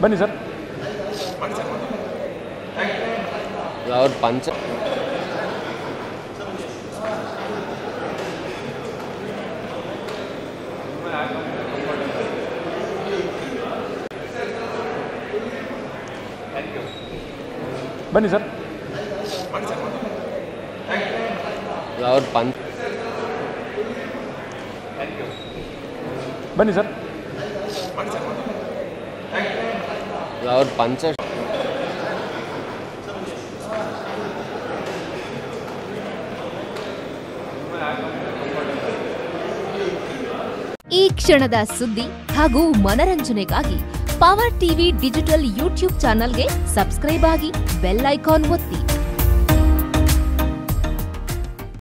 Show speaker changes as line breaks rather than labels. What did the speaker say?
ಬನ್ನಿ ಸರ್
ಅವ್ರ ಪಂಚ
ಬನ್ನಿ ಸರ್
ಅವ್ರ ಪಂಚ
ಬನ್ನಿ ಸರ್
ಅವ್ರ ಪಂಚ
ಈ ಕ್ಷಣದ ಸುದ್ದಿ ಹಾಗೂ ಮನರಂಜನೆಗಾಗಿ ಪವರ್ ಟಿವಿ ಡಿಜಿಟಲ್ ಯೂಟ್ಯೂಬ್ ಚಾನಲ್ಗೆ ಸಬ್ಸ್ಕ್ರೈಬ್ ಆಗಿ ಬೆಲ್ ಐಕಾನ್ ಒತ್ತಿ